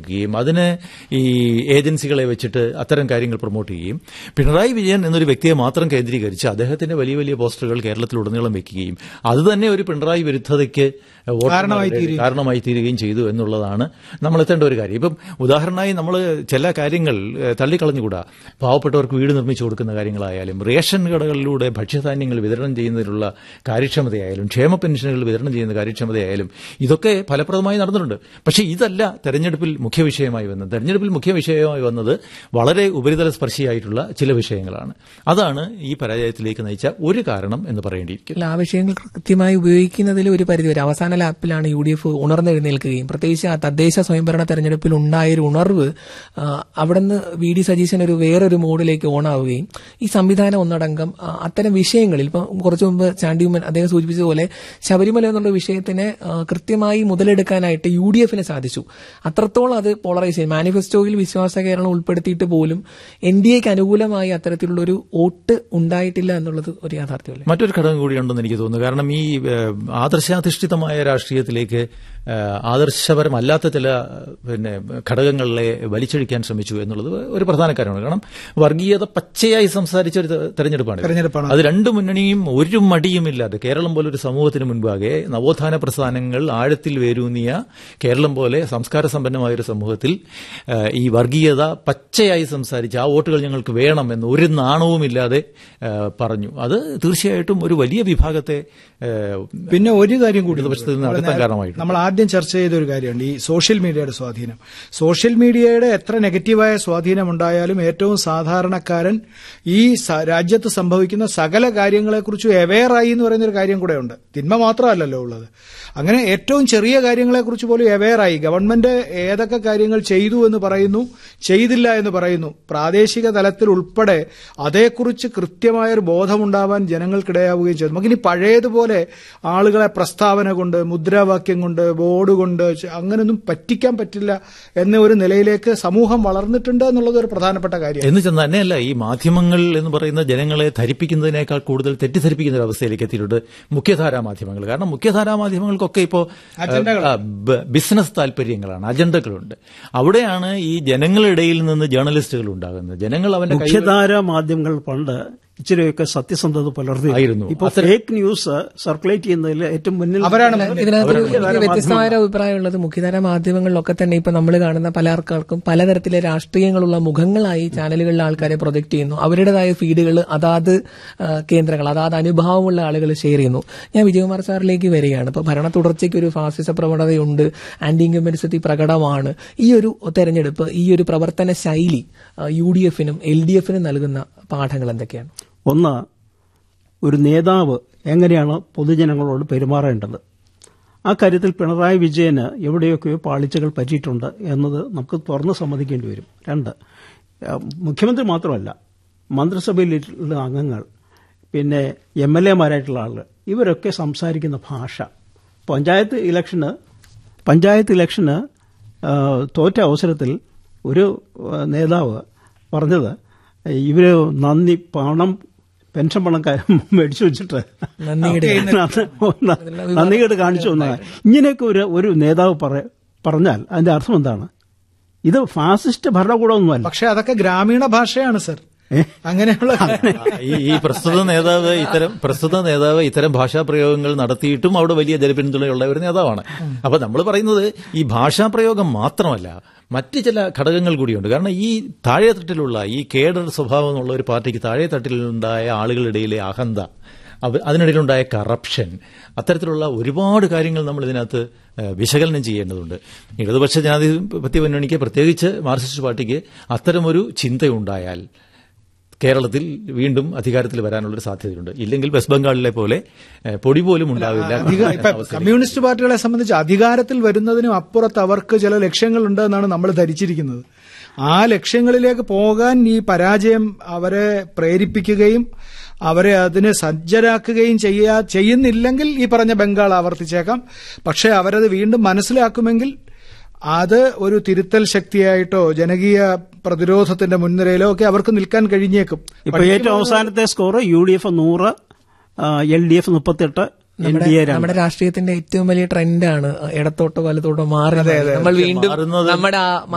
കൊടുക്കുകയും അതിന് ഈ ഏജൻസികളെ വെച്ചിട്ട് അത്തരം കാര്യങ്ങൾ പ്രൊമോട്ട് ചെയ്യുകയും പിണറായി വിജയൻ എന്നൊരു വ്യക്തിയെ മാത്രം കേന്ദ്രീകരിച്ച് അദ്ദേഹത്തിന്റെ വലിയ വലിയ പോസ്റ്ററുകൾ കേരളത്തിലുടനീളം വെക്കുകയും അത് തന്നെ ഒരു പിണറായി വിരുദ്ധതയ്ക്ക് വോട്ടർമാരുടെ കാരണമായി തീരുകയും ചെയ്തു എന്നുള്ളതാണ് നമ്മൾ എത്തേണ്ട ഒരു കാര്യം ഇപ്പം ഉദാഹരണമായി നമ്മൾ ചില കാര്യങ്ങൾ ഏഹ്, തള്ളിക്കളഞ്ഞുകൂടാ പാവപ്പെട്ടവർക്ക് വീട് നിർമ്മിച്ചു കൊടുക്കുന്ന കാര്യങ്ങളായാലും റേഷൻ കടകളിലൂടെ ഭക്ഷ്യധാന്യങ്ങൾ വിതരണം ചെയ്യുന്നതിനുള്ള കാര്യക്ഷമതയായാലും ക്ഷേമ പെൻഷനുകൾ വിതരണം ചെയ്യുന്ന കാര്യക്ഷമതയായാലും ഇതൊക്കെ ഫലപ്രദമായി നടന്നിട്ടുണ്ട് പക്ഷേ ഇതല്ല തെരഞ്ഞെടുപ്പിൽ മുഖ്യ വിഷയമായി വന്നത് തെരഞ്ഞെടുപ്പിൽ മുഖ്യ വിഷയമായി വന്നത് വളരെ ഉപരിതല സ്പർശിയായിട്ടുള്ള ചില വിഷയങ്ങളാണ് അതാണ് ഈ പരാജയത്തിലേക്ക് നയിച്ച ഒരു കാരണം എന്ന് പറയേണ്ടിയിരിക്കുന്നു അല്ല, ആ വിഷയങ്ങൾ കൃത്യമായി ഉപയോഗിക്കുന്നതിൽ ഒരു പരിധിവരെ അവസാന ലാപ്പിലാണ് യു ഡി എഫ് ഉണർന്നെഴുന്നേൽക്കുകയും പ്രത്യേകിച്ച് ആ തദ്ദേശ സ്വയംഭരണ തെരഞ്ഞെടുപ്പിൽ ഉണ്ടായൊരു ഉണർവ് ആ, അവിടുന്ന് വി ഡി സതീശൻ ഒരു വേറൊരു മോഡിലേക്ക് ഓണാവുകയും ഈ സംവിധാനം ഒന്നടങ്കം ആ, അത്തരം വിഷയങ്ങളിൽ ഇപ്പം കുറച്ചു മുമ്പ് ചാണ്ടിയുമ്മൻ അദ്ദേഹം സൂചിപ്പിച്ചതുപോലെ ശബരിമല എന്നുള്ള വിഷയത്തിനെ ആ, കൃത്യമായി മുതലെടുക്കാനായിട്ട് യു ഡി എഫിന് സാധിച്ചു അത്രത്തോളം അത് പോളറൈസ് ചെയ്യും മാനിഫെസ്റ്റോയിൽ വിശ്വാസ കേരളം ഉൾപ്പെടുത്തിയിട്ട് പോലും എൻ ഡി എക്ക് അനുകൂലമായി അത്തരത്തിലുള്ള ഒരു വോട്ട് ഉണ്ടായിട്ടില്ല എന്നുള്ളത് ഒരു യാഥാർത്ഥ്യമല്ലേ മറ്റൊരു ഘടകം കൂടിയുണ്ടെന്ന് എനിക്ക് തോന്നുന്നു കാരണം ഈ ഏഹ്, ആദർശാധിഷ്ഠിതമായ രാഷ്ട്രീയത്തിലേക്ക് ഏഹ്, ആദർശപരമല്ലാത്ത ചില പിന്നെ ഘടകങ്ങളെ വലിച്ചഴിക്കാൻ ശ്രമിച്ചു എന്നുള്ളത് ഒരു പ്രധാന കാര്യമാണ് കാരണം വർഗീയത പച്ചയായി സംസാരിച്ച ഒരു തെ- തെരഞ്ഞെടുപ്പാണ് ഇത്. തെരഞ്ഞെടുപ്പാണ്. അത് രണ്ട് മുന്നണിയും ഒരു മടിയുമില്ലാതെ കേരളം പോലൊരു സമൂഹത്തിന് മുൻപാകെ നവോത്ഥാന പ്രസ്ഥാനങ്ങൾ ആഴത്തിൽ വേരൂന്നിയ കേരളം പോലെ സംസ്കാര സമ്പന്നമായ ഒരു സമൂഹത്തിൽ ഏഹ്, ഈ വർഗീയത പച്ചയായി സംസാരിച്ച് ആ വോട്ടുകൾ ഞങ്ങൾക്ക് വേണം എന്ന് ഒരു നാണവുമില്ലാതെ ഏഹ്, പറഞ്ഞു അത് തീർച്ചയായിട്ടും ഒരു വലിയ വിഭാഗത്തെ ഏഹ്, പിന്നെ ഒരു കാര്യം കൂടി ഇടതുപക്ഷത്തിൽ നിന്ന് അകറ്റാൻ കാരണമായിട്ടുണ്ട്. നമ്മൾ ആദ്യം ചർച്ച ചെയ്ത ഒരു കാര്യമുണ്ട് ഈ സോഷ്യൽ മീഡിയയുടെ സ്വാധീനം സോഷ്യൽ മീഡിയയുടെ എത്ര നെഗറ്റീവായ സ്വാധീനം ഉണ്ടായാലും ഏറ്റവും സാധാരണക്കാരൻ ഈ സ- രാജ്യത്ത് സംഭവിക്കുന്ന സകല കാര്യങ്ങളെക്കുറിച്ചും അവെയറായി എന്ന് പറയുന്ന ഒരു കാര്യം കൂടെ ഉണ്ട് തിന്മ മാത്രമല്ലല്ലോ ഉള്ളത് അങ്ങനെ ഏറ്റവും ചെറിയ കാര്യങ്ങളെക്കുറിച്ച് പോലും അവെയറായി ഗവൺമെന്റ് ഏതൊക്കെ കാര്യങ്ങൾ ചെയ്തു എന്ന് പറയുന്നു ചെയ്തില്ല എന്ന് പറയുന്നു പ്രാദേശിക തലത്തിൽ ഉൾപ്പെടെ അതേക്കുറിച്ച് കൃത്യമായ ഒരു ബോധമുണ്ടാവാൻ ജനങ്ങൾക്കിടയാവുകയും ചെയ്തു നമുക്കിനി പഴയതുപോലെ ആളുകളെ പ്രസ്താവന കൊണ്ട് മുദ്രാവാക്യം കൊണ്ട് ബോർഡ് കൊണ്ട് ച- അങ്ങനെയൊന്നും പറ്റിക്കാൻ പറ്റില്ല എന്ന ഒരു നിലയിലേക്ക് സമൂഹം വളർന്നിട്ടുണ്ട് എന്നുള്ളത് ഒരു പ്രധാനപ്പെട്ട കാര്യം എന്ന് ചെന്ന് തന്നെയല്ല ഈ മാധ്യമങ്ങൾ എന്ന് പറയുന്ന ജനങ്ങളെ ധരിപ്പിക്കുന്നതിനേക്കാൾ കൂടുതൽ തെറ്റിദ്ധരിപ്പിക്കുന്ന ഒരു അവസ്ഥയിലേക്ക് എത്തിയിട്ടുണ്ട് മുഖ്യധാരാ മാധ്യമങ്ങൾ കാരണം മുഖ്യധാരാ മാധ്യമങ്ങൾക്കൊക്കെ ഇപ്പോൾ ബിസിനസ് താല്പര്യങ്ങളാണ് അജണ്ടകളുണ്ട് അവിടെയാണ് ഈ ജനങ്ങളിടയിൽ നിന്ന് ജേർണലിസ്റ്റുകൾ ഉണ്ടാകുന്നത് ജനങ്ങൾ അവന്റെ കയ്യിൽ മുഖ്യധാര മാധ്യമങ്ങൾ പണ്ട് ഇച്ചിരിയൊക്കെ സത്യസന്ധത പുലർത്തി ആയിരുന്നു. ഇപ്പൊ ഫേക്ക് ന്യൂസ് സർക്കുലേറ്റ് ചെയ്യുന്നതിൽ ഏറ്റവും മുന്നിൽ അവരാണ് ഇതിനകത്ത് ഒരു എനിക്ക് വ്യത്യസ്തമായ ഒരു അഭിപ്രായമുള്ളത് മുഖ്യധാര മാധ്യമങ്ങളിലൊക്കെ തന്നെ ഇപ്പൊ നമ്മൾ കാണുന്ന പല ആൾക്കാർക്കും പലതരത്തിലെ രാഷ്ട്രീയങ്ങളുള്ള മുഖങ്ങളായി ചാനലുകളിലെ ആൾക്കാരെ പ്രൊജക്ട് ചെയ്യുന്നു അവരുടേതായ ഫീഡുകൾ അതാത് ആ, കേന്ദ്രങ്ങൾ അതാത് അനുഭവമുള്ള ആളുകൾ ഷെയർ ചെയ്യുന്നു ഞാൻ വിജയകുമാർ സാറിലേക്ക് വരികയാണ് ഇപ്പൊ ഭരണ തുടർച്ചയ്ക്ക് ഒരു ഫാസിസ പ്രവണതയുണ്ട് ആന്റി ഇൻകംബൻസി പ്രകടമാണ് ഈ ഒരു തെരഞ്ഞെടുപ്പ് ഈ ഒരു പ്രവർത്തന ശൈലി യു ഡി എഫിനും എൽ ഡി എഫിനും നൽകുന്ന പാഠങ്ങൾ എന്തൊക്കെയാണ് ഒന്ന് ഒരു നേതാവ് എങ്ങനെയാണ് പൊതുജനങ്ങളോട് പെരുമാറേണ്ടത് ആ കാര്യത്തിൽ പിണറായി വിജയന് എവിടെയൊക്കെയോ പാളിച്ചകൾ പറ്റിയിട്ടുണ്ട് എന്നത് നമുക്ക് തുറന്ന് സമ്മതിക്കേണ്ടി വരും രണ്ട് ആ, മുഖ്യമന്ത്രി മാത്രമല്ല മന്ത്രിസഭയിലുള്ള അംഗങ്ങൾ പിന്നെ എം എൽ എമാരായിട്ടുള്ള ആളുകൾ ഇവരൊക്കെ സംസാരിക്കുന്ന ഭാഷ പഞ്ചായത്ത് ഇലക്ഷന് പഞ്ചായത്ത് ഇലക്ഷന് ആ, തോറ്റ അവസരത്തിൽ ഒരു ആ, നേതാവ് പറഞ്ഞത് ഇവര് നന്ദി പണം പെൻഷൻ പണം ക- മേടിച്ചു വെച്ചിട്ട് നന്ദികേട് നന്ദികേട് കാണിച്ചു വന്നതാണ് ഇങ്ങനെയൊക്കെ ഒരു ഒരു നേതാവ് പറ- പറഞ്ഞാൽ അതിന്റെ അർത്ഥം എന്താണ് ഇത് ഫാസിസ്റ്റ് ഭരണകൂടമൊന്നുമല്ല പക്ഷെ അതൊക്കെ ഗ്രാമീണ ഭാഷയാണ് സർ അങ്ങനെയുള്ള ഈ ഈ പ്രസ്തുത നേതാവ് ഇത്തരം പ്രസ്തുത നേതാവ് ഇത്തരം ഭാഷാ പ്രയോഗങ്ങൾ നടത്തിയിട്ടും അവിടെ വലിയ ജനപിന്തുണയുള്ള ഒരു നേതാവാണ് അപ്പൊ നമ്മൾ പറയുന്നത് ഈ ഭാഷാ പ്രയോഗം മാത്രമല്ല മറ്റ് ചില ഘടകങ്ങൾ കൂടിയുണ്ട് കാരണം ഈ താഴെത്തട്ടിലുള്ള ഈ കേഡർ സ്വഭാവമുള്ള ഒരു പാർട്ടിക്ക് താഴെത്തട്ടിലുണ്ടായ ആളുകളുടെയിലെ അഹന്ത അവ- അതിനിടയിലുണ്ടായ കറപ്ഷൻ അത്തരത്തിലുള്ള ഒരുപാട് കാര്യങ്ങൾ നമ്മൾ ഇതിനകത്ത് ഏഹ്, വിശകലനം ചെയ്യേണ്ടതുണ്ട് ഇടതുപക്ഷ ജനാധിപത്യ മുന്നണിക്ക് പ്രത്യേകിച്ച് മാർക്സിസ്റ്റ് പാർട്ടിക്ക് അത്തരമൊരു ചിന്തയുണ്ടായാൽ കേരളത്തിൽ വീണ്ടും അധികാരത്തിൽ വരാനുള്ളൊരു സാധ്യതയുണ്ട് ഇല്ലെങ്കിൽ വെസ്റ്റ് ബംഗാളിലെ പോലെ ഏഹ്, പൊടി പോലും ഉണ്ടാവില്ല അധിക- ഇപ്പൊ കമ്മ്യൂണിസ്റ്റ് പാർട്ടികളെ സംബന്ധിച്ച് അധികാരത്തിൽ വരുന്നതിനും അപ്പുറത്ത് അവർക്ക് ചില ലക്ഷ്യങ്ങളുണ്ട് എന്നാണ് നമ്മൾ ധരിച്ചിരിക്കുന്നത് ആ ലക്ഷ്യങ്ങളിലേക്ക് പോകാൻ ഈ പരാജയം അവരെ പ്രേരിപ്പിക്കുകയും അവരെ അതിന് സജ്ജരാക്കുകയും ചെയ്യാ ചെയ്യുന്നില്ലെങ്കിൽ ഈ പറഞ്ഞ ബംഗാൾ ആവർത്തിച്ചേക്കാം പക്ഷേ അവരത് വീണ്ടും മനസ്സിലാക്കുമെങ്കിൽ അത് ഒരു തിരുത്തൽ ശക്തിയായിട്ടോ ജനകീയ പ്രതിരോധത്തിന്റെ മുൻനിരയിലോ ഒക്കെ അവർക്ക് നിൽക്കാൻ കഴിഞ്ഞേക്കും ഇപ്പൊ ഏറ്റവും അവസാനത്തെ സ്കോർ യു ഡി എഫ് നൂറ് എൽ ഡി എഫ് മുപ്പത്തെട്ട് എൻ ഡി എ നമ്മുടെ രാഷ്ട്രീയത്തിന്റെ ഏറ്റവും വലിയ ട്രെൻഡാണ് ഇടത്തോട്ടോ വലത്തോട്ടോ മാറി നമ്മൾ വീണ്ടും മാറുന്നത് നമ്മുടെ ആ